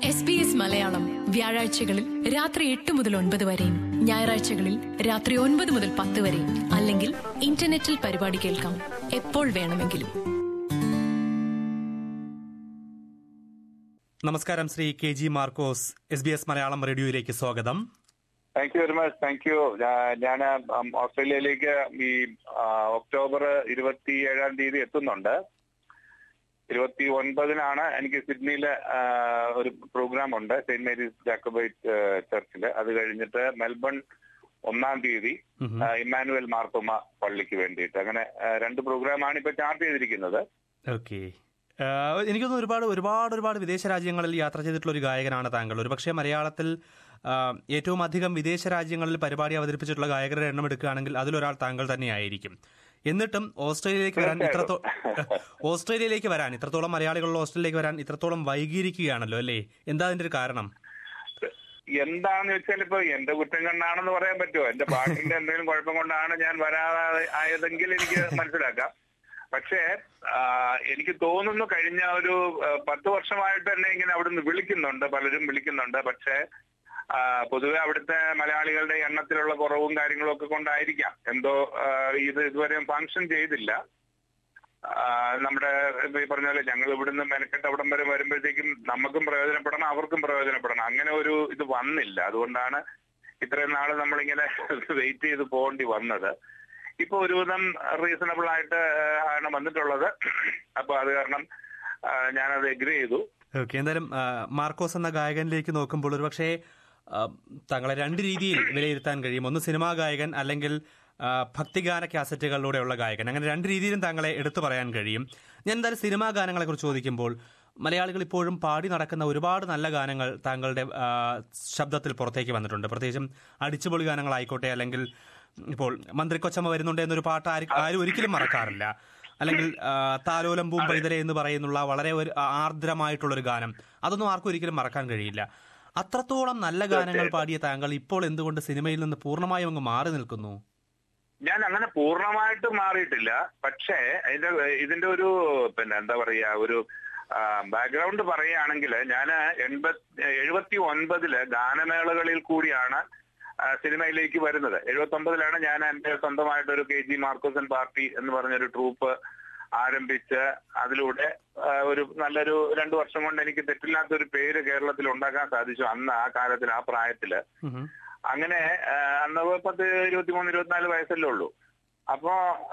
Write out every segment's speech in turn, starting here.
S B S Malayalam വ്യാഴാഴ്ചകളിൽ രാത്രി എട്ട് മുതൽ ഒൻപത് വരെയും ഞായറാഴ്ചകളിൽ രാത്രി ഒൻപത് മുതൽ പത്ത് വരെയും അല്ലെങ്കിൽ ഇന്റർനെറ്റിൽ പരിപാടി കേൾക്കാം എപ്പോൾ വേണമെങ്കിലും നമസ്കാരം Shri K G Markose S B S Malayalam റേഡിയോയിലേക്ക് സ്വാഗതം thank you very much thank you ഞാൻ ഓസ്ട്രേലിയയിലേക്ക് ഈ ആ, ഒക്ടോബർ ഇരുപത്തി ഏഴാം തീയതി എത്തുന്നുണ്ട് ഇരുപത്തി ഒൻപതിനാണ് എനിക്ക് സിഡ്നിയിൽ ഒരു പ്രോഗ്രാം ഉണ്ട് സെന്റ് മേരീസ് ജാക്കബൈറ്റ് ചർച്ചിൽ അത് കഴിഞ്ഞിട്ട് മെൽബൺ ഒന്നാം തീയതി ഉം. ആ, ഇമ്മാനുവൽ മാർത്തോമ പള്ളിക്ക് വേണ്ടിയിട്ട് അങ്ങനെ ആ, രണ്ട് പ്രോഗ്രാമാണ് ഇപ്പൊ ചാർട്ട് ചെയ്തിരിക്കുന്നത് ഓക്കെ എനിക്കൊന്ന് ഒരുപാട് ഒരുപാട് ഒരുപാട് വിദേശ രാജ്യങ്ങളിൽ യാത്ര ചെയ്തിട്ടുള്ള ഒരു ഗായകനാണ് താങ്കൾ ഒരുപക്ഷെ മലയാളത്തിൽ ആ, ഏറ്റവും അധികം വിദേശ രാജ്യങ്ങളിൽ പരിപാടി അവതരിപ്പിച്ചിട്ടുള്ള ഗായകരുടെ എണ്ണം എടുക്കുകയാണെങ്കിൽ അതിലൊരാൾ താങ്കൾ തന്നെയായിരിക്കും എന്നിട്ടും ഓസ്ട്രേലിയയിലേക്ക് വരാൻ ഇത്രത്തോ ഓസ്ട്രേലിയയിലേക്ക് വരാൻ ഇത്രത്തോളം മലയാളികളുള്ള ഓസ്ട്രേലിയയിലേക്ക് വരാൻ ഇത്രത്തോളം വൈകിയിരിക്കുകയാണല്ലോ അല്ലേ എന്താ അതിന്റെ ഒരു കാരണം എന്താന്ന് വെച്ചാൽ ഇപ്പൊ എന്റെ കുറ്റം കൊണ്ടാണെന്ന് പറയാൻ പറ്റുമോ എന്റെ പാട്ടിന്റെ എന്തെങ്കിലും കുഴപ്പം കൊണ്ടാണ് ഞാൻ വരാതെ ആയതെങ്കിൽ എനിക്ക് മനസ്സിലാക്കാം പക്ഷേ ആ, എനിക്ക് തോന്നുന്നു കഴിഞ്ഞ ഒരു ആ, പത്ത് വർഷമായിട്ട് തന്നെ ഇങ്ങനെ അവിടുന്ന് വിളിക്കുന്നുണ്ട് പലരും വിളിക്കുന്നുണ്ട് പക്ഷേ ആ, പൊതുവെ അവിടുത്തെ മലയാളികളുടെ എണ്ണത്തിലുള്ള കുറവും കാര്യങ്ങളും ഒക്കെ കൊണ്ടായിരിക്കാം എന്തോ ആ, ഇത് ഇതുവരെ ഫങ്ഷൻ ചെയ്തില്ല ആ, നമ്മുടെ ഇപ്പൊ ഈ പറഞ്ഞ പോലെ ഞങ്ങൾ ഇവിടുന്ന് മെനക്കെട്ട് അവിടം വരെ വരുമ്പോഴത്തേക്കും നമുക്കും പ്രയോജനപ്പെടണം അവർക്കും പ്രയോജനപ്പെടണം അങ്ങനെ ഒരു ഇത് വന്നില്ല അതുകൊണ്ടാണ് ഇത്രയും നാള് നമ്മളിങ്ങനെ വെയിറ്റ് ചെയ്ത് പോകേണ്ടി വന്നത് ഇപ്പൊ ഒരുവിധം റീസണബിൾ ആയിട്ട് ആ, ആണ് വന്നിട്ടുള്ളത് അപ്പൊ അത് കാരണം ആ, ഞാനത് എഗ്രി ചെയ്തു ഓക്കെ എന്തായാലും ആ, മാർക്കോസ് എന്ന ഗായകനിലേക്ക് നോക്കുമ്പോൾ ഒരു പക്ഷേ താങ്കളെ രണ്ട് രീതിയിൽ വിലയിരുത്താൻ കഴിയും ഒന്ന് സിനിമാ ഗായകൻ അല്ലെങ്കിൽ ആ, ഭക്തിഗാന കാസറ്റുകളിലൂടെയുള്ള ഗായകൻ അങ്ങനെ രണ്ട് രീതിയിലും താങ്കളെ എടുത്തു പറയാൻ കഴിയും ഞാൻ എന്തായാലും സിനിമാ ഗാനങ്ങളെ കുറിച്ച് ചോദിക്കുമ്പോൾ മലയാളികൾ ഇപ്പോഴും പാടി നടക്കുന്ന ഒരുപാട് നല്ല ഗാനങ്ങൾ താങ്കളുടെ ആ, ശബ്ദത്തിൽ പുറത്തേക്ക് വന്നിട്ടുണ്ട് പ്രത്യേകിച്ചും അടിച്ചുപൊളി ഗാനങ്ങളായിക്കോട്ടെ അല്ലെങ്കിൽ ഇപ്പോൾ മന്ത്രി കൊച്ചമ്മ വരുന്നുണ്ട് എന്നൊരു പാട്ട് ആരും ആരും ഒരിക്കലും മറക്കാറില്ല അല്ലെങ്കിൽ ആ, താലോലം പൂമ്പൈതലെ എന്ന് പറയുന്നുള്ള വളരെ ഒരു ആർദ്രമായിട്ടുള്ള ഒരു ഗാനം അതൊന്നും ആർക്കും ഒരിക്കലും മറക്കാൻ കഴിയില്ല അത്രത്തോളം നല്ല ഗാനങ്ങൾ പാടിയ താങ്കൾ ഇപ്പോൾ എന്തുകൊണ്ട് സിനിമയിൽ നിന്ന് പൂർണ്ണമായും അങ്ങ് മാറി നിൽക്കുന്നു ഞാൻ അങ്ങനെ പൂർണ്ണമായിട്ട് മാറിയിട്ടില്ല പക്ഷേ ഇതിന്റെ ഇതിന്റെ ഒരു പിന്നെ എന്താ പറയാ ഒരു ബാക്ക്ഗ്രൗണ്ട് പറയുകയാണെങ്കിൽ ഞാൻ എൺപത് എഴുപത്തി ഒൻപതില് ഗാനമേളകളിൽ കൂടിയാണ് ആ, സിനിമയിലേക്ക് വരുന്നത് എഴുപത്തി ഒമ്പതിലാണ് ഞാൻ എന്റെ സ്വന്തമായിട്ട് ഒരു കെ ജി മാർക്കോസൻ പാർട്ടി എന്ന് പറഞ്ഞൊരു ട്രൂപ്പ് ആരംഭിച്ച് അതിലൂടെ ആ, ഒരു നല്ലൊരു രണ്ടു വർഷം കൊണ്ട് എനിക്ക് തെറ്റില്ലാത്ത ഒരു പേര് കേരളത്തിൽ ഉണ്ടാക്കാൻ സാധിച്ചു അന്ന് ആ കാലത്തിൽ ആ പ്രായത്തില് ഉം. അങ്ങനെ ആ, അന്ന് പത്ത് ഇരുപത്തിമൂന്ന് ഇരുപത്തിനാല് വയസ്സല്ലേ ഉള്ളൂ അപ്പോ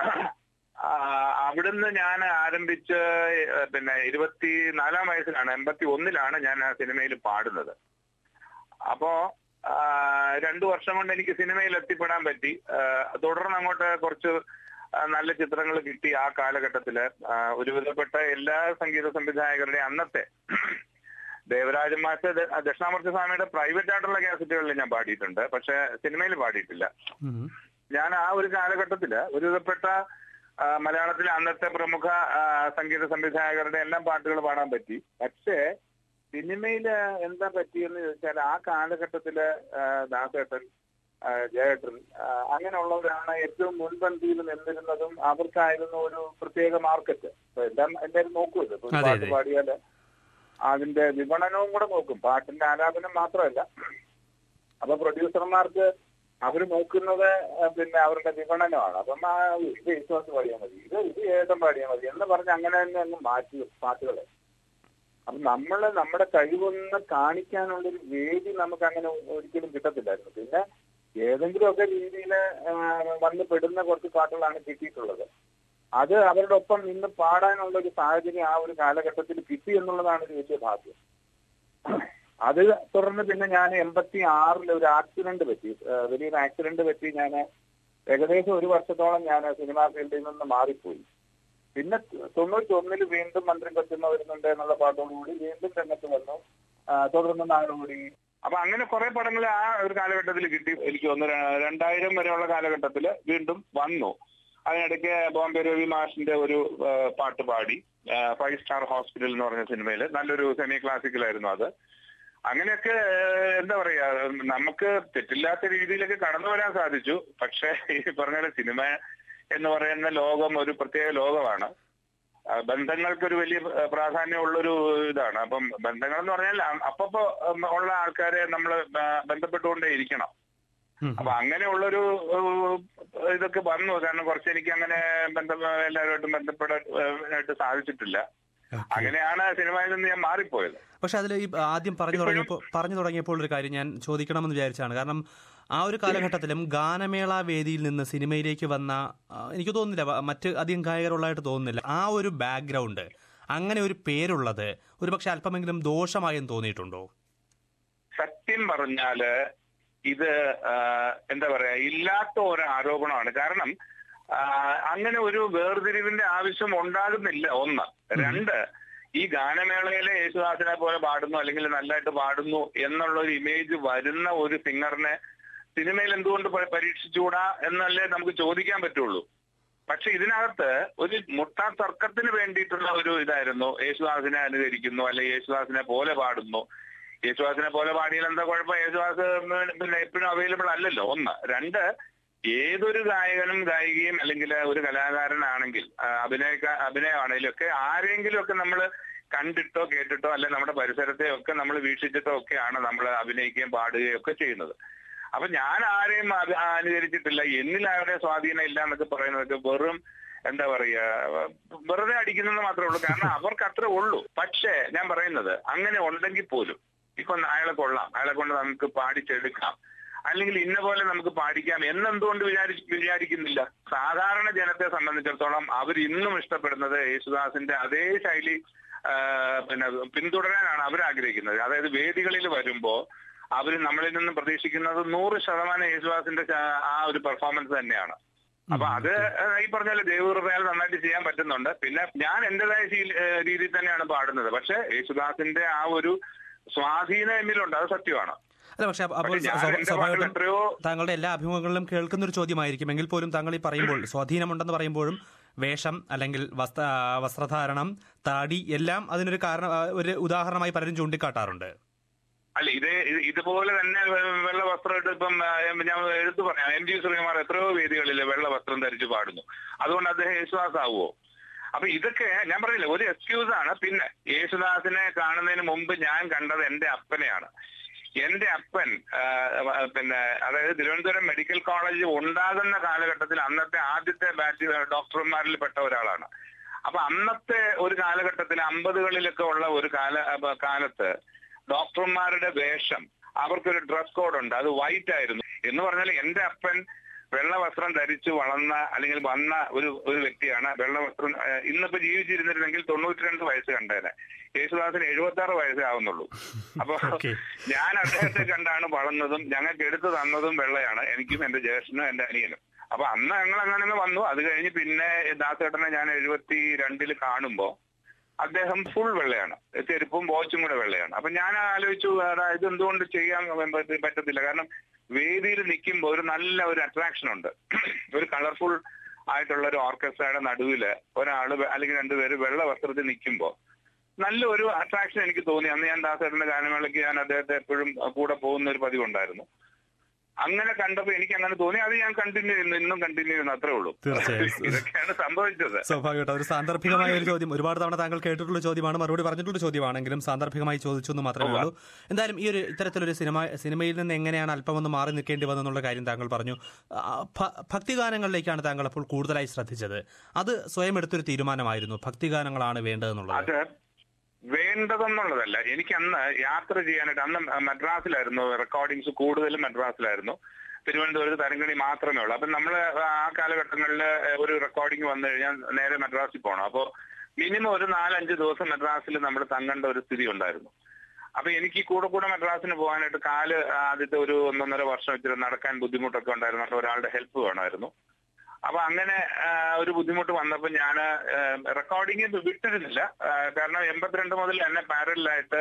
ആ, അവിടുന്ന് ഞാൻ ആരംഭിച്ച് ഏ, പിന്നെ ഇരുപത്തി നാലാം വയസ്സിലാണ് എൺപത്തി ഒന്നിലാണ് ഞാൻ ആ സിനിമയിൽ പാടുന്നത് അപ്പോ ആ, രണ്ടു വർഷം കൊണ്ട് എനിക്ക് സിനിമയിൽ എത്തിപ്പെടാൻ പറ്റി ആ, തുടർന്ന് അങ്ങോട്ട് കുറച്ച് ആ, നല്ല ചിത്രങ്ങൾ കിട്ടി ആ കാലഘട്ടത്തില് ആ, ഒരുവിധപ്പെട്ട എല്ലാ സംഗീത സംവിധായകരുടെയും അന്നത്തെ ദേവരാജൻ മാഷ് ദ- ദക്ഷിണാമൂർത്തി സ്വാമിയുടെ പ്രൈവറ്റ് ആയിട്ടുള്ള കാസറ്റുകളിൽ ഞാൻ പാടിയിട്ടുണ്ട് പക്ഷെ സിനിമയിൽ പാടിയിട്ടില്ല ഉം. ഞാൻ ആ ഒരു കാലഘട്ടത്തില് ഒരുവിധപ്പെട്ട ആ, മലയാളത്തിലെ അന്നത്തെ പ്രമുഖ ആ, സംഗീത സംവിധായകരുടെ എല്ലാം പാട്ടുകൾ പാടാൻ പറ്റി പക്ഷേ സിനിമയില് എന്താ പറ്റിയെന്ന് ചോദിച്ചാൽ ആ കാലഘട്ടത്തില് ആ, ദാസേട്ടൻ ആ, ജയേട്ടൻ ആ, അങ്ങനെയുള്ളവരാണ് ഏറ്റവും മുൻപന്തിയിൽ നിന്നിരുന്നതും അവർക്കായിരുന്നു ഒരു പ്രത്യേക മാർക്കറ്റ് അപ്പൊ എല്ലാം എല്ലാവരും നോക്കുമല്ലോ ഇപ്പൊ ഒരു അതെ, പാട്ട് അതെ. പാടിയാല് അതിന്റെ വിപണനവും കൂടെ നോക്കും പാട്ടിന്റെ ആലാപനം മാത്രമല്ല അപ്പൊ പ്രൊഡ്യൂസർമാർക്ക് അവർ നോക്കുന്നത് ആ, പിന്നെ അവരുടെ വിപണനമാണ് അപ്പം ആ, ഇത് വിശ്വാസം പാടിയാൽ മതി ഇത് ഇത് ഏതം പാടിയാൽ മതി എന്ന് പറഞ്ഞ് അങ്ങനെ തന്നെ അങ്ങ് മാറ്റി പാട്ടുകളെ അപ്പൊ നമ്മള് നമ്മുടെ കഴിവൊന്ന് കാണിക്കാനുള്ള ഒരു വേദി നമുക്ക് അങ്ങനെ ഒരിക്കലും കിട്ടത്തില്ലായിരുന്നു പിന്നെ ഏതെങ്കിലുമൊക്കെ രീതിയിൽ വന്ന് പെടുന്ന കുറച്ച് പാട്ടുകളാണ് കിട്ടിയിട്ടുള്ളത് അത് അവരുടെ ഒപ്പം നിന്ന് പാടാനുള്ള ഒരു സാഹചര്യം ആ ഒരു കാലഘട്ടത്തിൽ കിട്ടി എന്നുള്ളതാണ് ഒരു വലിയ ഭാഗ്യം അത് തുടർന്ന് പിന്നെ ഞാൻ എൺപത്തി ആറിൽ ഒരു ആക്സിഡന്റ് പറ്റി ആ, വലിയൊരു ആക്സിഡന്റ് പറ്റി ഞാൻ ഏകദേശം ഒരു വർഷത്തോളം ഞാൻ സിനിമാ ഫീൽഡിൽ നിന്ന് മാറിപ്പോയി പിന്നെ തൊണ്ണൂറ്റി ഒന്നിൽ വീണ്ടും മന്ത്രി കൊച്ചുമ്മ വരുന്നുണ്ട് എന്നുള്ള പാട്ടോടുകൂടി വീണ്ടും രംഗത്ത് വന്നു ആ, തുടർന്ന് നാടോടി അപ്പൊ അങ്ങനെ കുറെ പടങ്ങൾ ആ ഒരു കാലഘട്ടത്തിൽ കിട്ടി എനിക്ക് ഒന്ന് രണ്ടായിരം വരെയുള്ള കാലഘട്ടത്തിൽ വീണ്ടും വന്നു അതിനിടയ്ക്ക് ബോംബെ രവി മാഷിന്റെ ഒരു ആ, പാട്ട് പാടി ഫൈവ് സ്റ്റാർ ഹോസ്പിറ്റൽ എന്ന് പറഞ്ഞ സിനിമയിൽ നല്ലൊരു സെമി ക്ലാസിക്കലായിരുന്നു അത് അങ്ങനെയൊക്കെ ഏഹ്, എന്താ പറയാ നമുക്ക് തെറ്റില്ലാത്ത രീതിയിലൊക്കെ കടന്നു വരാൻ സാധിച്ചു പക്ഷേ ഈ പറഞ്ഞ പോലെ സിനിമ എന്ന് പറയുന്ന ലോകം ഒരു പ്രത്യേക ലോകമാണ് ആ, ബന്ധങ്ങൾക്കൊരു വലിയ ആ, പ്രാധാന്യമുള്ളൊരു ഇതാണ് അപ്പം ബന്ധങ്ങൾ എന്ന് പറഞ്ഞാൽ അപ്പപ്പോ ഉം, ഉള്ള ആൾക്കാരെ നമ്മൾ ബന്ധപ്പെട്ടുകൊണ്ടേ ഇരിക്കണം ഉം. അപ്പൊ അങ്ങനെയുള്ളൊരു ഏഹ്, ഇതൊക്കെ വന്നു കാരണം കുറച്ച് എനിക്ക് അങ്ങനെ ബന്ധം എല്ലാവരുമായിട്ടും ബന്ധപ്പെടാനായിട്ട് സാധിച്ചിട്ടില്ല അങ്ങനെയാണ് സിനിമയിൽ നിന്ന് ഞാൻ മാറിപ്പോയത് പക്ഷെ അതിൽ ഈ ആദ്യം പറഞ്ഞു തുടങ്ങിയപ്പോൾ പറഞ്ഞു തുടങ്ങിയപ്പോൾ ഒരു കാര്യം ഞാൻ ചോദിക്കണമെന്ന് വിചാരിച്ചാണ് കാരണം ആ ഒരു കാലഘട്ടത്തിലും ഗാനമേള വേദിയിൽ നിന്ന് സിനിമയിലേക്ക് വന്ന ആ, എനിക്ക് തോന്നുന്നില്ല വ- മറ്റ് അധികം ഗായകരുള്ളതായിട്ട് തോന്നുന്നില്ല ആ ഒരു ബാക്ക്ഗ്രൗണ്ട് അങ്ങനെ ഒരു പേരുള്ളത് ഒരു പക്ഷെ അല്പമെങ്കിലും ദോഷമായെന്ന് തോന്നിയിട്ടുണ്ടോ സത്യം പറഞ്ഞാല് ഇത് ആ, എന്താ പറയാ ഇല്ലാത്ത ഒരു ആരോപണമാണ് കാരണം ആ, അങ്ങനെ ഒരു വേർതിരിവിന്റെ ആവശ്യം ഉണ്ടാകുന്നില്ല ഒന്ന് രണ്ട് ഈ ഗാനമേളയിലെ യേശുദാസിനെ പോലെ പാടുന്നു അല്ലെങ്കിൽ നല്ലതായിട്ട് പാടുന്നു എന്നുള്ള ഒരു ഇമേജ് വരുന്ന ഒരു സിംഗറിനെ സിനിമയിൽ എന്തുകൊണ്ട് പ- പരീക്ഷിച്ചുകൂടാ എന്നല്ലേ നമുക്ക് ചോദിക്കാൻ പറ്റുള്ളൂ പക്ഷെ ഇതിനകത്ത് ഒരു മുട്ടാ തർക്കത്തിന് വേണ്ടിയിട്ടുള്ള ഒരു ഇതായിരുന്നു യേശുദാസിനെ അനുകരിക്കുന്നു അല്ലെ യേശുദാസിനെ പോലെ പാടുന്നു യേശുദാസിനെ പോലെ പാടിയാൽ എന്താ കുഴപ്പം യേശുദാസ് പിന്നെ എപ്പോഴും അവൈലബിൾ അല്ലല്ലോ ഒന്ന് രണ്ട് ഏതൊരു ഗായകനും ഗായികയും അല്ലെങ്കിൽ ഒരു കലാകാരനാണെങ്കിൽ ആ, അഭിനയ അഭിനയമാണെങ്കിലും ഒക്കെ ആരെങ്കിലും ഒക്കെ നമ്മൾ കണ്ടിട്ടോ കേട്ടിട്ടോ അല്ലെ നമ്മുടെ പരിസരത്തെ ഒക്കെ നമ്മൾ വീക്ഷിച്ചിട്ടോ ഒക്കെയാണ് നമ്മൾ അഭിനയിക്കുകയും പാടുകയും ഒക്കെ ചെയ്യുന്നത് അപ്പൊ ഞാൻ ആരെയും അത് അനുകരിച്ചിട്ടില്ല എന്നിൽ ആരുടെ സ്വാധീനം ഇല്ല എന്നൊക്കെ പറയുന്നതൊക്കെ വെറും എന്താ പറയാ വെറുതെ അടിക്കുന്നെന്ന് മാത്രമേ ഉള്ളൂ കാരണം അവർക്ക് അത്രേ ഉള്ളൂ പക്ഷേ ഞാൻ പറയുന്നത് അങ്ങനെ ഉണ്ടെങ്കിൽ പോലും ഇപ്പൊ അയാളെ കൊള്ളാം അയാളെ കൊണ്ട് നമുക്ക് പാടിച്ചെടുക്കാം അല്ലെങ്കിൽ ഇന്ന പോലെ നമുക്ക് പാടിക്കാം എന്നെന്തുകൊണ്ട് വിചാരി വിചാരിക്കുന്നില്ല സാധാരണ ജനത്തെ സംബന്ധിച്ചിടത്തോളം അവർ ഇന്നും ഇഷ്ടപ്പെടുന്നത് യേശുദാസിന്റെ അതേ ശൈലി ആ, പിന്നെ പിന്തുടരാനാണ് അവർ ആഗ്രഹിക്കുന്നത് അതായത് വേദികളിൽ വരുമ്പോ അവർ നമ്മളിൽ നിന്ന് പ്രതീക്ഷിക്കുന്നത് നൂറ് ശതമാനം യേശുദാസിന്റെ ച- ആ ഒരു പെർഫോമൻസ് തന്നെയാണ് അപ്പൊ അത് ഏഹ്, ഈ പറഞ്ഞ പോലെ ദൈവകൃപയാൽ നന്നായിട്ട് ചെയ്യാൻ പറ്റുന്നുണ്ട് പിന്നെ ഞാൻ എന്റേതായ ശീല- ഏഹ്, രീതിയിൽ തന്നെയാണ് പാടുന്നത് പക്ഷെ യേശുദാസിന്റെ ആ ഒരു സ്വാധീനം എന്നിലുണ്ട് അത് സത്യമാണ് അല്ല പക്ഷെ അപ്പോൾ പക്ഷെ ഞാൻ സ്വാ- എന്റെ സ്വാഭാവികമായിട്ടും പാട്ടിൽ എത്രയോ താങ്കളുടെ എല്ലാ അഭിമുഖങ്ങളിലും കേൾക്കുന്ന ഒരു ചോദ്യമായിരിക്കും എങ്കിൽ പോലും താങ്കൾ ഈ പറയുമ്പോൾ സ്വാധീനമുണ്ടെന്ന് പറയുമ്പോഴും വേഷം അല്ലെങ്കിൽ വസ്ത്ര ആ, വസ്ത്രധാരണം താടി എല്ലാം അതിനൊരു കാരണം ആ, ഒരു ഉദാഹരണമായി പലരും ചൂണ്ടിക്കാട്ടാറുണ്ട് അല്ല ഇത് ഇത് ഇതുപോലെ തന്നെ വെ- വെള്ള വസ്ത്രം ഇട്ട് ഇപ്പം ആ, ഞാൻ എടുത്തു പറയാം എം ജി ശ്രീകുമാർ എത്രയോ വേദികളിൽ വെള്ള വസ്ത്രം ധരിച്ച് പാടുന്നു അതുകൊണ്ട് അദ്ദേഹം യേശുദാസാവുമോ അപ്പൊ ഇതൊക്കെ ഞാൻ പറഞ്ഞില്ല ഒരു എക്സ്ക്യൂസ് ആണ് പിന്നെ യേശുദാസിനെ കാണുന്നതിന് മുമ്പ് ഞാൻ കണ്ടത് എന്റെ അപ്പനെയാണ് എന്റെ അപ്പൻ ആ, പിന്നെ അതായത് തിരുവനന്തപുരം മെഡിക്കൽ കോളേജ് ഉണ്ടാകുന്ന കാലഘട്ടത്തിൽ അന്നത്തെ ആദ്യത്തെ ബാച്ച് ഡോക്ടർമാരിൽ പെട്ട ഒരാളാണ് അപ്പൊ അന്നത്തെ ഒരു കാലഘട്ടത്തിൽ അമ്പതുകളിലൊക്കെ ഉള്ള ഒരു കാല അപ്പൊ കാലത്ത് ഡോക്ടർമാരുടെ വേഷം അവർക്കൊരു ഡ്രസ് കോഡ് ഉണ്ട് അത് വൈറ്റ് ആയിരുന്നു എന്ന് പറഞ്ഞാൽ എന്റെ അപ്പൻ വെള്ള വസ്ത്രം ധരിച്ചു വളർന്ന അല്ലെങ്കിൽ വന്ന ഒരു ഒരു വ്യക്തിയാണ് വെള്ള വസ്ത്രം ഏഹ്, ഇന്നിപ്പോ ജീവിച്ചിരുന്നിരുന്നെങ്കിൽ തൊണ്ണൂറ്റി രണ്ട് വയസ്സ് കണ്ടേനെ യേശുദാസിന് എഴുപത്തി ആറ് വയസ്സേ ആവുന്നുള്ളൂ അപ്പൊ Okay. ഞാൻ അദ്ദേഹത്തെ കണ്ടാണ് വളർന്നതും ഞങ്ങൾക്ക് എടുത്തു തന്നതും വെള്ളയാണ് എനിക്കും എന്റെ ജ്യേഷ്ഠനും എന്റെ അനിയനും അപ്പൊ അന്ന് ഞങ്ങൾ അങ്ങനെ വന്നു അത് കഴിഞ്ഞ് പിന്നെ ദാസേട്ടനെ ഞാൻ എഴുപത്തി രണ്ടില് കാണുമ്പോ അദ്ദേഹം ഫുൾ വെള്ളയാണ് ചെരുപ്പും വാച്ചും കൂടെ വെള്ളയാണ് അപ്പൊ ഞാൻ ആലോചിച്ചു "എടാ, ഇത് എന്തുകൊണ്ട് ചെയ്യാൻ പറ്റ- പറ്റത്തില്ല കാരണം വേദിയിൽ നിൽക്കുമ്പോൾ ഒരു നല്ല ഒരു അട്രാക്ഷൻ ഉണ്ട് ഒരു കളർഫുൾ ആയിട്ടുള്ള ഒരു ഓർക്കസ്ട്രയുടെ നടുവില് ഒരാള് വെ- അല്ലെങ്കിൽ രണ്ടുപേര് വെള്ള വസ്ത്രത്തിൽ നിൽക്കുമ്പോൾ നല്ല ഒരു അട്രാക്ഷൻ എനിക്ക് തോന്നി അന്ന് ഞാൻ ദാസേട്ടന്റെ ഗാനമേളയ്ക്ക് ഞാൻ അദ്ദേഹത്തെ എപ്പോഴും കൂടെ പോകുന്ന ഒരു പതിവുണ്ടായിരുന്നു അങ്ങനെ കണ്ടപ്പോ എനിക്ക് അങ്ങനെ തോന്നി അത് ഞാൻ കണ്ടിന്യൂ ചെയ്യുന്നു ഇന്നും കണ്ടിന്യൂ ചെയ്യുന്നു അത്രേ ഉള്ളൂ തീർച്ചയായും. ഇതൊക്കെയാണ് സംഭവിച്ചത് സ്വാഭാവികമായിട്ടും ഒരു സാന്ദർഭികമായ ഒരു ചോദ്യം ഒരുപാട് തവണ താങ്കൾ കേട്ടിട്ടുള്ള ചോദ്യമാണ് മറുപടി പറഞ്ഞിട്ടുള്ള ചോദ്യമാണെങ്കിലും സാന്ദർഭികമായി ചോദിച്ചു എന്ന് മാത്രമേ ഉള്ളൂ എന്തായാലും ഈ ഒരു ഇത്തരത്തിലൊരു സിനിമ സിനിമയിൽ നിന്ന് എങ്ങനെയാണ് അല്പം ഒന്ന് മാറി നിൽക്കേണ്ടി വന്നെന്നുള്ള കാര്യം താങ്കൾ പറഞ്ഞു ആ, ഭ- ഭക്തിഗാനങ്ങളിലേക്കാണ് താങ്കൾ അപ്പോൾ കൂടുതലായി ശ്രദ്ധിച്ചത് അത് സ്വയം എടുത്തൊരു തീരുമാനമായിരുന്നു ഭക്തിഗാനങ്ങളാണ് വേണ്ടതെന്നുള്ളത് അത് വേണ്ടതെന്നുള്ളതല്ല എനിക്ക് അന്ന് യാത്ര ചെയ്യാനായിട്ട് അന്ന് മദ്രാസിലായിരുന്നു റെക്കോർഡിങ്സ് കൂടുതലും മദ്രാസിലായിരുന്നു തിരുവനന്തപുരത്ത് തരങ്കണി മാത്രമേ ഉള്ളൂ അപ്പൊ നമ്മൾ ആ കാലഘട്ടങ്ങളിൽ ഒരു റെക്കോർഡിംഗ് വന്നു കഴിഞ്ഞാൽ നേരെ മദ്രാസിൽ പോകണം അപ്പോൾ മിനിമം ഒരു നാലഞ്ച് ദിവസം മദ്രാസിൽ നമ്മൾ തങ്ങേണ്ട ഒരു സ്ഥിതി ഉണ്ടായിരുന്നു അപ്പൊ എനിക്ക് ഈ കൂടെ കൂടെ മദ്രാസിന് പോകാനായിട്ട് കാല് ആദ്യത്തെ ഒരു ഒന്നൊന്നര വർഷം ഇച്ചിരി നടക്കാൻ ബുദ്ധിമുട്ടൊക്കെ ഉണ്ടായിരുന്നു അപ്പോൾ ഒരാളുടെ ഹെൽപ്പ് വേണമായിരുന്നു അപ്പൊ അങ്ങനെ ആ, ഒരു ബുദ്ധിമുട്ട് വന്നപ്പോൾ ഞാൻ റെക്കോർഡിങ് വിട്ടിരുന്നില്ല ആ, കാരണം എൺപത്തിരണ്ട് മുതൽ എന്നെ പാരലായിട്ട്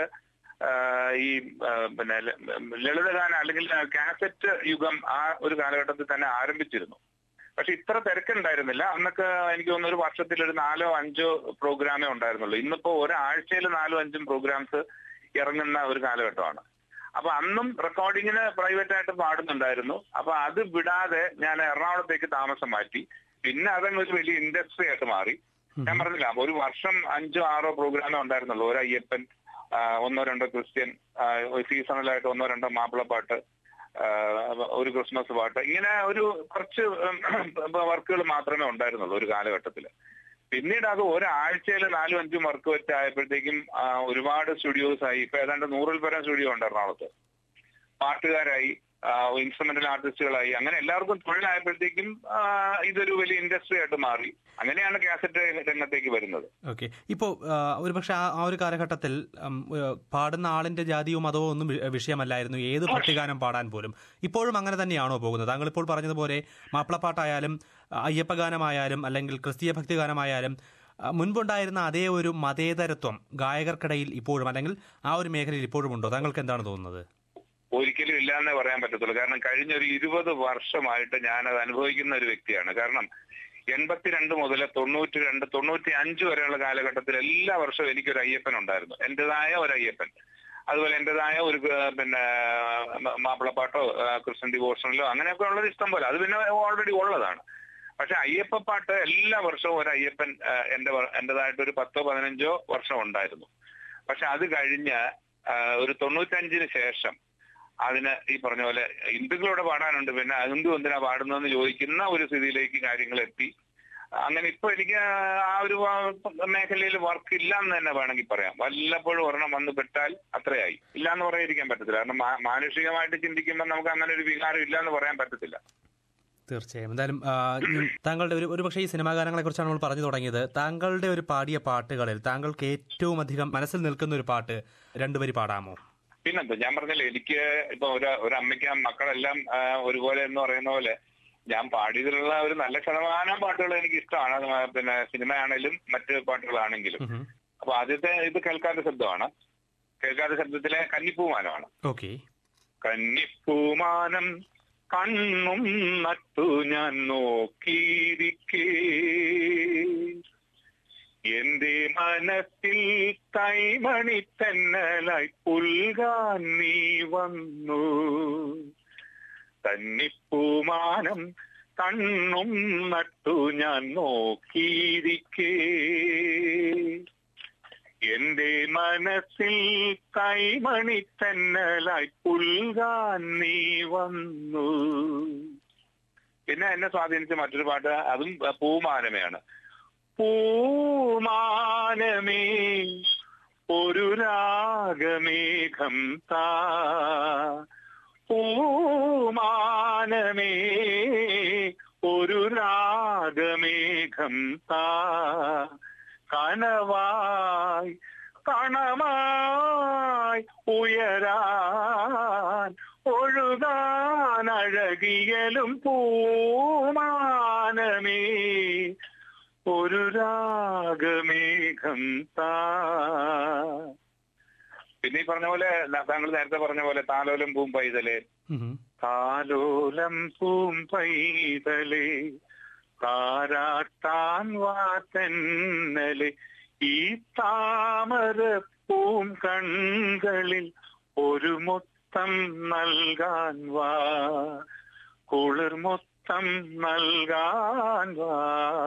ഈ ആ, പിന്നെ ല- ലളിതഗാന അല്ലെങ്കിൽ കാസറ്റ് യുഗം ആ ഒരു കാലഘട്ടത്തിൽ തന്നെ ആരംഭിച്ചിരുന്നു പക്ഷെ ഇത്ര തിരക്കുണ്ടായിരുന്നില്ല അന്നൊക്കെ എനിക്ക് തോന്നുന്നു ഒരു വർഷത്തിൽ ഒരു നാലോ അഞ്ചോ പ്രോഗ്രാമേ ഉണ്ടായിരുന്നുള്ളൂ ഇന്നിപ്പോ ഒരാഴ്ചയിൽ നാലോ അഞ്ചും പ്രോഗ്രാംസ് ഇറങ്ങുന്ന ഒരു കാലഘട്ടമാണ് അപ്പൊ അന്നും റെക്കോർഡിങ്ങിന് പ്രൈവറ്റ് ആയിട്ട് പാടുന്നുണ്ടായിരുന്നു അപ്പൊ അത് വിടാതെ ഞാൻ എറണാകുളത്തേക്ക് താമസം മാറ്റി പിന്നെ അതങ്ങ് ഒരു വലിയ ഇൻഡസ്ട്രി ആയിട്ട് മാറി ഞാൻ പറഞ്ഞില്ല അപ്പൊ ഒരു വർഷം അഞ്ചോ ആറോ പ്രോഗ്രാമേ ഉണ്ടായിരുന്നുള്ളൂ ഒരു അയ്യപ്പൻ ആ, ഒന്നോ രണ്ടോ ക്രിസ്ത്യൻ ആ, ഒരു സീസണലായിട്ട് ഒന്നോ രണ്ടോ മാപ്പിളപ്പാട്ട് ആ, ഒരു ക്രിസ്മസ് പാട്ട് ഇങ്ങനെ ഒരു കുറച്ച് വർക്കുകൾ മാത്രമേ ഉണ്ടായിരുന്നുള്ളൂ ഒരു കാലഘട്ടത്തിൽ പിന്നീട് അത് ഒരാഴ്ചയിൽ നാലും അഞ്ചും വർക്ക് വെച്ചായപ്പോഴത്തേക്കും ആ, ഒരുപാട് സ്റ്റുഡിയോസ് ആയി ഇപ്പൊ ഏതാണ്ട് നൂറിൽ പരം സ്റ്റുഡിയോ ഉണ്ട് എറണാകുളത്ത് പാട്ടുകാരായി ഇൻസ്ട്രുമെന്റൽ ആർട്ടിസ്റ്റുകളായി അങ്ങനെ എല്ലാവർക്കും തൊഴിലായപ്പോഴത്തേക്കും ആ, ഇതൊരു വലിയ ഇൻഡസ്ട്രി ആയിട്ട് മാറി അങ്ങനെയാണ് കാസറ്റ് രംഗത്തേക്ക് വരുന്നത് ഓക്കെ ഇപ്പോൾ ഒരുപക്ഷെ ആ ആ ഒരു കാലഘട്ടത്തിൽ ഉം, ഏഹ്, പാടുന്ന ആളിന്റെ ജാതിയോ മതമോ ഒന്നും വി- വിഷയമല്ലായിരുന്നു ഏത് ഭക്തിഗാനം പാടാൻ പോലും ഇപ്പോഴും അങ്ങനെ തന്നെയാണോ പോകുന്നത് താങ്കൾ ഇപ്പോൾ പറഞ്ഞതുപോലെ മാപ്പിളപ്പാട്ടായാലും അയ്യപ്പഗാനമായാലും അല്ലെങ്കിൽ ക്രിസ്തീയ ഭക്തിഗാനമായാലും ആ, മുൻപുണ്ടായിരുന്ന അതേ ഒരു മതേതരത്വം ഗായകർക്കിടയിൽ ഇപ്പോഴും അല്ലെങ്കിൽ ആ ഒരു മേഖലയിൽ ഇപ്പോഴും ഉണ്ടോ താങ്കൾക്ക് എന്താണ് തോന്നുന്നത് ഒരിക്കലും ഇല്ലാന്നേ പറയാൻ പറ്റത്തുള്ളൂ കാരണം കഴിഞ്ഞ ഒരു ഇരുപത് വർഷമായിട്ട് ഞാൻ അത് അനുഭവിക്കുന്ന ഒരു വ്യക്തിയാണ് കാരണം എൺപത്തിരണ്ട് മുതൽ തൊണ്ണൂറ്റി രണ്ട് തൊണ്ണൂറ്റി അഞ്ച് വരെയുള്ള കാലഘട്ടത്തിൽ എല്ലാ വർഷവും എനിക്കൊരു അയ്യപ്പൻ ഉണ്ടായിരുന്നു എന്റേതായ ഒരു അയ്യപ്പൻ അതുപോലെ എന്റേതായ ഒരു ഏഹ്, പിന്നെ മ- മാപ്പിളപ്പാട്ടോ ഏഹ്, ക്രിസ്ത്യൻ ഡിവോഷനിലോ അങ്ങനെയൊക്കെ ഉള്ളത് ഇഷ്ടം പോലെ അത് പിന്നെ ഓൾറെഡി ഉള്ളതാണ് പക്ഷെ അയ്യപ്പ പാട്ട് എല്ലാ വർഷവും ഒരു അയ്യപ്പൻ ഏഹ്, എന്റെ വ- എന്റേതായിട്ട് ഒരു പത്തോ പതിനഞ്ചോ വർഷം ഉണ്ടായിരുന്നു പക്ഷെ അത് കഴിഞ്ഞ് ഏഹ്, ഒരു തൊണ്ണൂറ്റഞ്ചിന് ശേഷം അതിന് ഈ പറഞ്ഞ പോലെ ഹിന്ദുക്കളോട് പാടാനുണ്ട് പിന്നെ ഹിന്ദു എന്തിനാ പാടുന്നതെന്ന് ചോദിക്കുന്ന ഒരു സ്ഥിതിയിലേക്ക് കാര്യങ്ങൾ എത്തി അങ്ങനെ ഇപ്പൊ എനിക്ക് ആ ഒരു മേഖലയിൽ വർക്ക് ഇല്ല എന്ന് തന്നെ വേണമെങ്കിൽ പറയാം വല്ലപ്പോഴും ഒരെണ്ണം വന്ന് പെട്ടാൽ അത്രയായി ഇല്ല എന്ന് പറയാതിരിക്കാൻ പറ്റത്തില്ല കാരണം മാ- മാനുഷികമായിട്ട് ചിന്തിക്കുമ്പോൾ നമുക്ക് അങ്ങനെ ഒരു വികാരം ഇല്ല എന്ന് പറയാൻ പറ്റത്തില്ല തീർച്ചയായും എന്തായാലും ആ, ഉം, താങ്കളുടെ ഒരു ഒരുപക്ഷെ ഈ സിനിമാ ഗാനങ്ങളെ കുറിച്ചാണ് നമ്മൾ പറഞ്ഞു തുടങ്ങിയത് താങ്കളുടെ ഒരു പാടിയ പാട്ടുകളിൽ താങ്കൾക്ക് ഏറ്റവും അധികം മനസ്സിൽ നിൽക്കുന്ന ഒരു പാട്ട് രണ്ടുപേരി പാടാമോ പിന്നെന്താ ഞാൻ പറഞ്ഞില്ലേ എനിക്ക് ഇപ്പൊ ഒരു ഒരു അമ്മയ്ക്ക് മക്കളെല്ലാം ആ, ഒരുപോലെ എന്ന് പറയുന്ന പോലെ ഞാൻ പാടിയതിലുള്ള ഒരു നല്ല ശതമാനം പാട്ടുകൾ എനിക്ക് ഇഷ്ടമാണ് അത് മ- പിന്നെ സിനിമയാണെങ്കിലും മറ്റ് പാട്ടുകളാണെങ്കിലും ഉം. അപ്പൊ ആദ്യത്തെ ഇത് കേൾക്കാത്ത ശബ്ദമാണ് കേൾക്കാത്ത ശബ്ദത്തിലെ കന്നിപ്പൂമാനമാണ് ഓക്കെ കന്നിപ്പൂമാനം കണ്ണും നട്ടു ഞാൻ നോക്കിയിരിക്കേ എന്റെ മനസ്സിൽ കൈമണി തന്നലായി പുൽകാൻ നീ വന്നു കന്നിപ്പൂമാനം കണ്ണും നട്ടു ഞാൻ നോക്കിയിരിക്കേ എന്റെ മനസ്സിൽ കൈമണി തന്നലായി പുൽകാൻ നീ വന്നു പിന്നെ എന്നെ സ്വാധീനിച്ച മറ്റൊരു പാട്ട് അതും പൂമാനമയാണ് പൂമാനമേ ഒരു രാഗമേഘം താ പൂമാനമേ ഒരു രാഗമേഘം താ കനവായി കണമായി ഉയരാൻ ഒഴുകാൻ അഴകിയലും പൂമാനമേ ഒരു രാഗമേഘം താ പിന്നെ ഈ പറഞ്ഞ പോലെ ന- താങ്കൾ നേരത്തെ പറഞ്ഞ പോലെ താലോലം പൂം പൈതലേ ഉം. താലോലം പൂം പൈതലേ താരാട്ടാൻ വാത്തന്നലെ ഈ താമര പൂം കൺകളിൽ ഒരു മൊത്തം നൽകാൻ വാ കുളിർ മൊത്തം നൽകാൻ വാ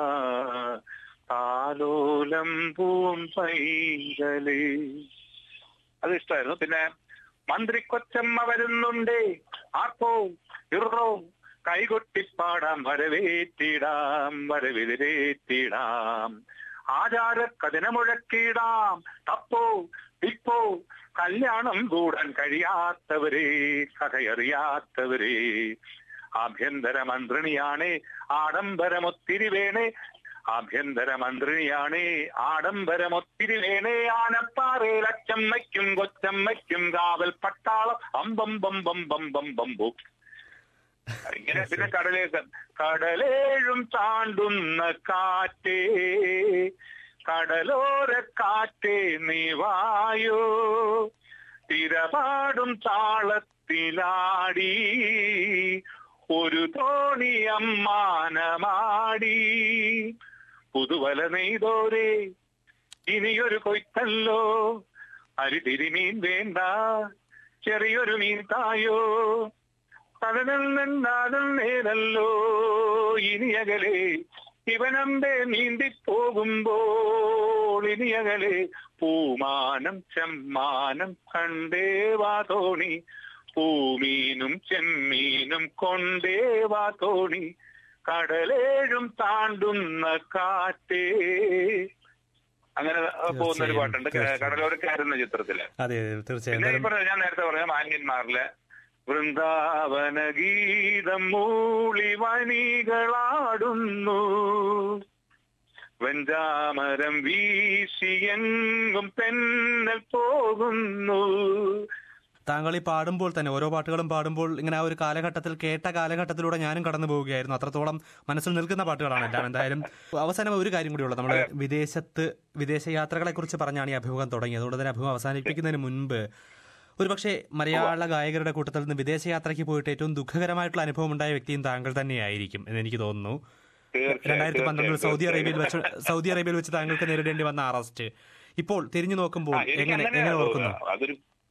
താലോലം പൂം പൈതലേ അത് ഇഷ്ടമായിരുന്നു പിന്നെ മന്ത്രി കൊച്ചമ്മ വരുന്നുണ്ടേ ആർക്കോ ഇറോ കൈകൊട്ടിപ്പാടാം വരവേറ്റിടാം വരവെതിരേറ്റിടാം ആചാര കഥന മുഴക്കിടാം തപ്പോ ഇപ്പോ കല്യാണം കൂടാൻ കഴിയാത്തവരെ കഥയറിയാത്തവരെ ആഭ്യന്തര മന്ത്രിണിയാണേ ആഡംബരമൊത്തിരി വേണേ ആഭ്യന്തര മന്ത്രിയാണേ ആഡംബരമൊത്തിരി വേണേ ആനപ്പാറയിൽ അച്ചമ്മയ്ക്കും കൊച്ചമ്മയ്ക്കും കാവൽ പട്ടാളം അമ്പം ബം ബം ബം ബം ബംബു ഇങ്ങനെ പിന്നെ കടലേ കടലേഴും താണ്ടുന്ന കാറ്റേ കടലോര കാറ്റേ നീ വായോ തിരപാടും താളത്തിലാടി ഒരു തോണി അമ്മാനമാടി പുതുവല നെയ്തോരേ ഇനിയൊരു കൊയ്ത്തല്ലോ അരിതിരി മീൻ വേണ്ട ചെറിയൊരു മീൻ തായോ കടലിൽ നിന്നാലും നേരല്ലോ ഇനി അകലെ ഇവനമ്പെ നീന്തിപ്പോകുമ്പോൾ ഇനിയകലെ പൂമാനം ചെമ്മാനം കണ്ടേവാ തോണി പൂമീനും ചെമ്മീനും കൊണ്ടേവാ തോണി കടലേഴും താണ്ടുന്ന കാറ്റേ അങ്ങനെ പോകുന്ന ഒരു പാട്ടുണ്ട് തീർച്ചയായും. കടലോരക്കാരെന്ന ചിത്രത്തില് അതെ അതെ തീർച്ചയായും പിന്നെ ഈ എന്തായാലും പറഞ്ഞ ഞാൻ നേരത്തെ പറഞ്ഞ മാന്യന്മാരിലെ വൃന്ദാവന ഗീതം മൂളി വനികളാടുന്നു വെഞ്ചാമരം വീശിയെങ്കും പെണ്ണൽ പോകുന്നു താങ്കൾ ഈ പാടുമ്പോൾ തന്നെ ഓരോ പാട്ടുകളും പാടുമ്പോൾ ഇങ്ങനെ ആ ഒരു കാലഘട്ടത്തിൽ കേട്ട കാലഘട്ടത്തിലൂടെ ഞാനും കടന്നു പോവുകയായിരുന്നു അത്രത്തോളം മനസ്സിൽ നിൽക്കുന്ന പാട്ടുകളാണ് എല്ലാം എന്തായാലും അവസാനം ഒരു കാര്യം കൂടിയുള്ളത് നമ്മൾ വിദേശത്ത് വിദേശ യാത്രകളെ കുറിച്ച് പറഞ്ഞാണ് ഈ അഭിമുഖം തുടങ്ങിയത് അതുകൊണ്ട് തന്നെ അഭിമുഖം അവസാനിപ്പിക്കുന്നതിന് മുൻപ് ഒരുപക്ഷെ മലയാള ഗായകരുടെ കൂട്ടത്തിൽ നിന്ന് വിദേശയാത്രയ്ക്ക് പോയിട്ട് ഏറ്റവും ദുഃഖകരമായിട്ടുള്ള അനുഭവം ഉണ്ടായ വ്യക്തിയും താങ്കൾ തന്നെയായിരിക്കും എന്ന് എനിക്ക് തോന്നുന്നു തീർച്ചയായും, രണ്ടായിരത്തി പന്ത്രണ്ടിൽ സൗദി തീർച്ചയായും. അറേബ്യയിൽ വെച്ച് സൗദി അറേബ്യയിൽ വെച്ച് താങ്കൾക്ക് നേരിടേണ്ടി വന്ന അറസ്റ്റ് ഇപ്പോൾ തിരിഞ്ഞു നോക്കുമ്പോൾ ആ, എനിക്ക് എങ്ങനെ അങ്ങനെ എങ്ങനെ ഓർക്കുന്നു അതൊരു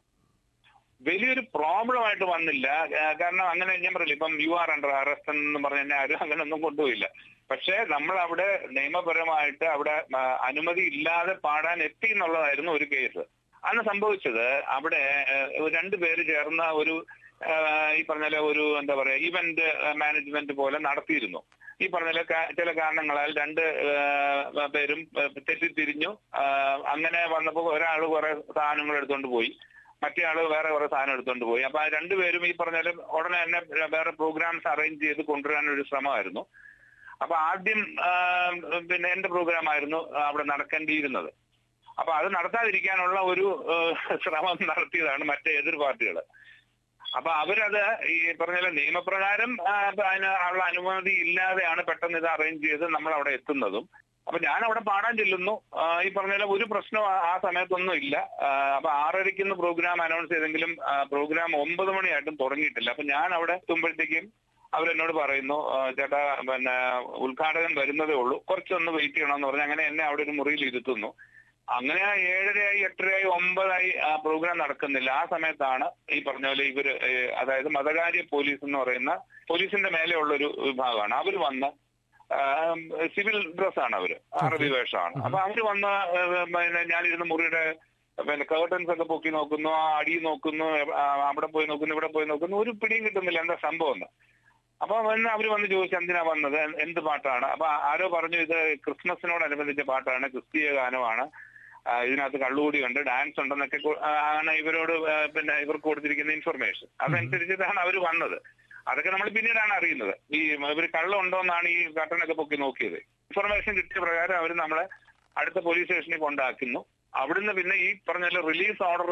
വലിയൊരു പ്രോബ്ലം ആയിട്ട് വന്നില്ല ആ, കാരണം അങ്ങനെ ഞാൻ പറയില്ല ഇപ്പം യു ആർ അണ്ടർ അറസ്റ്റ് എന്ന് പറഞ്ഞ എന്നെ ആരും അങ്ങനെ ഒന്നും കൊണ്ടുപോയില്ല പക്ഷേ നമ്മൾ അവിടെ നിയമപരമായിട്ട് അവിടെ ആ, അനുമതി ഇല്ലാതെ പാടാൻ എത്തി എന്നുള്ളതായിരുന്നു ഒരു കേസ് അന്ന് സംഭവിച്ചത് അവിടെ ആ, രണ്ട് പേര് ചേർന്ന ഒരു ആ, ഈ പറഞ്ഞ ഒരു എന്താ പറയാ ഇവന്റ് മാനേജ്മെന്റ് പോലെ നടത്തിയിരുന്നു ഈ പറഞ്ഞ പോലെ കാ- ചില കാരണങ്ങളാൽ രണ്ട് ആ, പേരും ആ, തെറ്റിത്തിരിഞ്ഞു ആ, അങ്ങനെ വന്നപ്പോൾ ഒരാൾ കുറെ സാധനങ്ങൾ എടുത്തുകൊണ്ട് പോയി മറ്റേ ആള് വേറെ കുറെ സാധനം എടുത്തുകൊണ്ട് പോയി അപ്പൊ ആ രണ്ടുപേരും ഈ പറഞ്ഞാല് ഉടനെ തന്നെ വേറെ പ്രോഗ്രാംസ് അറേഞ്ച് ചെയ്ത് കൊണ്ടുവരാൻ ഒരു ശ്രമമായിരുന്നു അപ്പൊ ആദ്യം ആ, പിന്നെ എന്റെ പ്രോഗ്രാം ആയിരുന്നു അവിടെ നടക്കേണ്ടിയിരുന്നത് അപ്പൊ അത് നടത്താതിരിക്കാനുള്ള ഒരു ആ, ശ്രമം നടത്തിയതാണ് മറ്റേ എതിർ പാർട്ടികൾ അപ്പൊ അവരത് ഈ പറഞ്ഞ പോലെ നിയമപ്രകാരം ആ, അതിന് ഉള്ള അനുമതി ഇല്ലാതെയാണ് പെട്ടെന്ന് ഇത് അറേഞ്ച് ചെയ്ത് നമ്മൾ അവിടെ എത്തുന്നതും അപ്പൊ ഞാൻ അവിടെ പാടാൻ ചെല്ലുന്നു ആ, ഈ പറഞ്ഞ പോലെ ഒരു പ്രശ്നം ആ- ആ സമയത്തൊന്നും ഇല്ല ആ, അപ്പൊ ആറരയ്ക്കുന്ന പ്രോഗ്രാം അനൗൺസ് ചെയ്തെങ്കിലും പ്രോഗ്രാം ഒമ്പത് മണിയായിട്ടും തുടങ്ങിയിട്ടില്ല അപ്പൊ ഞാൻ അവിടെ എത്തുമ്പോഴത്തേക്കും അവരെന്നോട് പറയുന്നു ആ, ചേട്ടാ പിന്നെ ഉദ്ഘാടകൻ വരുന്നതേ ഉള്ളൂ കുറച്ചൊന്ന് വെയിറ്റ് ചെയ്യണമെന്ന് പറഞ്ഞ് അങ്ങനെ എന്നെ അവിടെ ഒരു മുറിയിൽ ഇരുത്തുന്നു അങ്ങനെ ആ ഏഴരയായി എട്ടരയായി ഒമ്പതായി ആ പ്രോഗ്രാം നടക്കുന്നില്ല ആ സമയത്താണ് ഈ പറഞ്ഞ പോലെ ഇവര് ഏ, അതായത് മതകാര്യ പോലീസ് എന്ന് പറയുന്ന പോലീസിന്റെ മേലെയുള്ള ഒരു വിഭാഗമാണ് അവർ വന്ന് ആ, സിവിൽ ഡ്രസ്സാണ് അവര് അറബി വേഷമാണ് അപ്പൊ അവര് വന്ന് ഏ, പിന്നെ ഞാനിരുന്ന മുറിയുടെ പിന്നെ കേർട്ടൻസ് ഒക്കെ പൊക്കി നോക്കുന്നു ആ അടി നോക്കുന്നു ആ, അവിടെ പോയി നോക്കുന്നു ഇവിടെ പോയി നോക്കുന്നു ഒരു പിടിയും കിട്ടുന്നില്ല എന്താ സംഭവം എന്ന് അപ്പൊ വന്ന് അവര് വന്ന് ചോദിച്ചു എന്തിനാ വന്നത് എന്ത് പാട്ടാണ് അപ്പൊ ആരോ പറഞ്ഞു ഇത് ക്രിസ്മസിനോടനുബന്ധിച്ച പാട്ടാണ് ക്രിസ്തീയ ഗാനമാണ് ആ, ഇതിനകത്ത് കള്ളുകൂടിയുണ്ട് ഡാൻസ് ഉണ്ടെന്നൊക്കെ കൊ- ആ, ആണ് ഇവരോട് ആ, പിന്നെ ഇവർക്ക് കൊടുത്തിരിക്കുന്ന ഇൻഫർമേഷൻ അതനുസരിച്ചിട്ടാണ് അവർ വന്നത് അതൊക്കെ നമ്മൾ പിന്നീടാണ് അറിയുന്നത് ഈ ഇവർ കള്ളുണ്ടോ എന്നാണ് ഈ കട്ടനൊക്കെ പൊക്കി നോക്കിയത് ഇൻഫർമേഷൻ കിട്ടിയ പ്രകാരം അവർ നമ്മളെ അടുത്ത പോലീസ് സ്റ്റേഷനിൽ കൊണ്ടാക്കുന്നു അവിടുന്ന് പിന്നെ ഈ പറഞ്ഞ റിലീസ് ഓർഡർ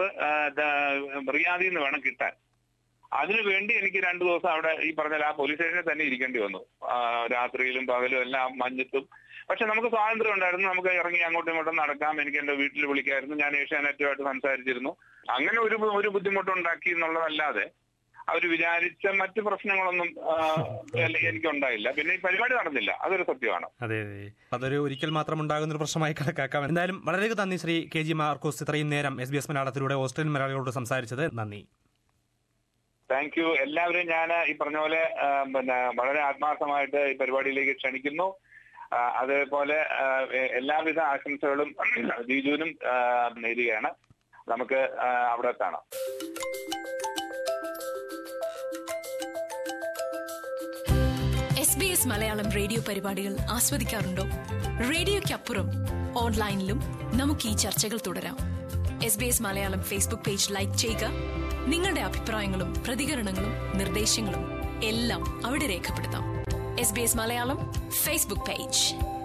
റിയാദിൽ നിന്ന് വേണം കിട്ടാൻ അതിനു വേണ്ടി എനിക്ക് രണ്ടു ദിവസം അവിടെ ഈ പറഞ്ഞ ആ പോലീസ് സ്റ്റേഷനിൽ തന്നെ ഇരിക്കേണ്ടി വന്നു ആ, രാത്രിയിലും പകലും എല്ലാം മഞ്ഞത്തും പക്ഷെ നമുക്ക് സ്വാതന്ത്ര്യം ഉണ്ടായിരുന്നു നമുക്ക് ഇറങ്ങി അങ്ങോട്ടും ഇങ്ങോട്ടും നടക്കാം എനിക്ക് എന്റെ വീട്ടിൽ വിളിക്കായിരുന്നു ഞാൻ ഏഷ്യാനെറ്റുമായിട്ട് സംസാരിച്ചിരുന്നു അങ്ങനെ ഒരു ഒരു ബുദ്ധിമുട്ടുണ്ടാക്കി എന്നുള്ളതല്ലാതെ അവർ വിചാരിച്ച മറ്റു പ്രശ്നങ്ങളൊന്നും ആ, എനിക്കുണ്ടായില്ല പിന്നെ ഈ പരിപാടി നടന്നില്ല അതൊരു സത്യമാണ് അതെ അതെ അതൊരു ഒരിക്കൽ മാത്രം ഉണ്ടാകുന്ന ഒരു പ്രശ്നമായി കണക്കാക്കാം എന്തായാലും വളരെയധികം നന്ദി ശ്രീ കെ ജി മാർക്കോസ് ഇത്രയും നേരം എസ് ബി എസ് മലയാളത്തിലൂടെ ഓസ്ട്രേലിയൻ മലയാളികളോട് സംസാരിച്ചത് നന്ദി താങ്ക് യു എല്ലാവരെയും ഞാൻ ഈ പറഞ്ഞ പോലെ ആ, പിന്നെ വളരെ ആത്മാർത്ഥമായിട്ട് ഈ പരിപാടിയിലേക്ക് ക്ഷണിക്കുന്നു ആ, അതേപോലെ ആ, എ- എല്ലാവിധ ആശംസകളും ജിജുവിനും ആ, നേരുകയാണ് നമുക്ക് ആ, അവിടെ കാണാം S B S Malayalam radio പരിപാടികൾ ആസ്വദിക്കാറുണ്ടോ റേഡിയോയ്ക്കപ്പുറം ഓൺലൈനിലും നമുക്ക് ഈ ചർച്ചകൾ തുടരാം S B S Malayalam Facebook page like ചെയ്യുക നിങ്ങളുടെ അഭിപ്രായങ്ങളും പ്രതികരണങ്ങളും നിർദ്ദേശങ്ങളും എല്ലാം അവിടെ രേഖപ്പെടുത്താം S B S Malayalam Facebook page